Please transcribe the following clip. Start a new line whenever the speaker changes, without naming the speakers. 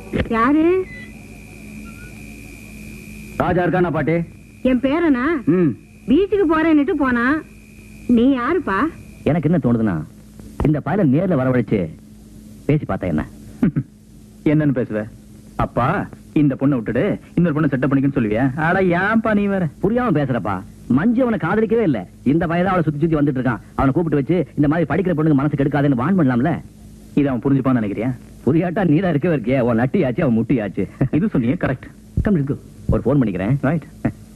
யாரு
ராஜா இருக்கானா பாட்டி
என் பேரனா
ம்
பீச்சுக்கு போறேன்னுட்டு போனா நீ யாருப்பா
எனக்கு என்ன தோணுதுன்னா இந்த பயல நேர்ல வரவழைச்சு பேசி பார்த்தா என்ன
என்னன்னு பேசுவ அப்பா இந்த பொண்ணை விட்டுடு இன்னொரு பொண்ணை செட்டப் பண்ணிக்கன்னு சொல்லுவியா அட ஏன்பா நீ வேற
புரியாம பேசுறப்பா மஞ்சு அவனை காதலிக்கவே இல்ல இந்த வயதா அவளை சுத்தி சுத்தி வந்துட்டு இருக்கான் அவனை கூப்பிட்டு வச்சு இந்த மாதிரி படிக்கிற பொண்ணுங்க மனசு கெடுக்காதுன்னு வான் பண்ணலாம்ல
இதை அவன் புரிஞ்சுப்பான்னு நினைக்கிறியா
புரியாட்டா நீ தான் இருக்கவே இருக்கிய உன் நட்டி ஆச்சு அவன் முட்டி ஆச்சு
இது சொன்னீங்க கரெக்ட்
கம் இருக்கு ஒரு ஃபோன் பண்ணிக்கிறேன்
ரைட்